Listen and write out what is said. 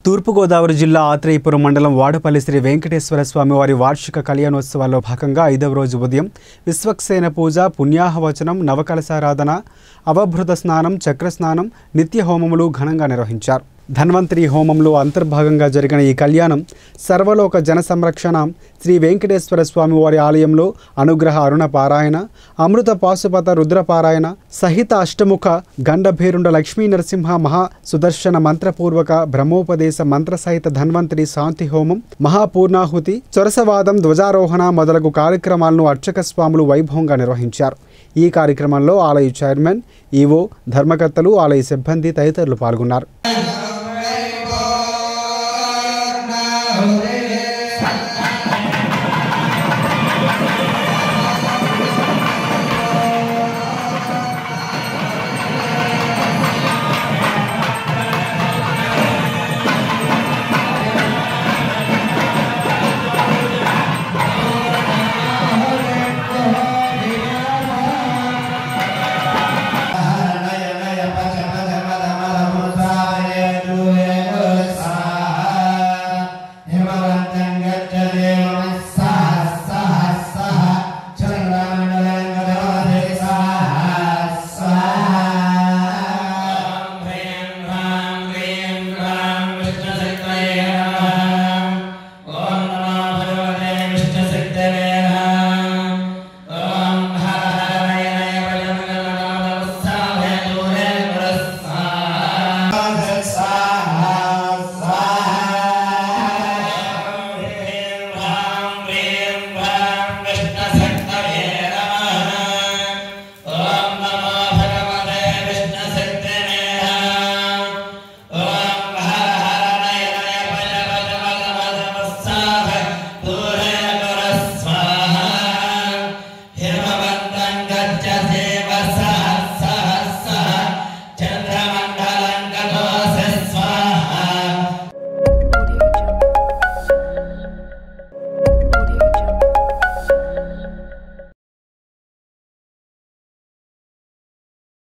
తూర్పుగోదావరి జిల్లా ఆత్రేయపురం మండలం వాడపల్లి శ్రీ వెంకటేశ్వర స్వామి వారి వార్షిక కళ్యాణోత్సవాల్లో భాగంగా ఐదవ రోజు ఉదయం విశ్వక్సేన పూజ పుణ్యాహవచనం నవకలశారాధన అవభృత స్నానం చక్రస్నానం నిత్య హోమములు ఘనంగా నిర్వహించారు ధన్వంతరి హోమంలో అంతర్భాగంగా జరిగిన ఈ కళ్యాణం సర్వలోక జన సంరక్షణ శ్రీ వెంకటేశ్వర స్వామి వారి ఆలయంలో అనుగ్రహ అరుణ పారాయణ అమృత పాశుపత రుద్రపారాయణ సహిత అష్టముఖ గండభేరుండ లక్ష్మీ నరసింహ మహా సుదర్శన మంత్రపూర్వక బ్రహ్మోపదేశ మంత్ర సహిత ధన్వంతరి శాంతి హోమం మహాపూర్ణాహుతి చొరసవాదం ధ్వజారోహణ మొదలగు కార్యక్రమాలను అర్చక స్వాములు వైభవంగా నిర్వహించారు ఈ కార్యక్రమంలో ఆలయ చైర్మన్ ఈవో ధర్మకర్తలు ఆలయ సిబ్బంది తదితరులు పాల్గొన్నారు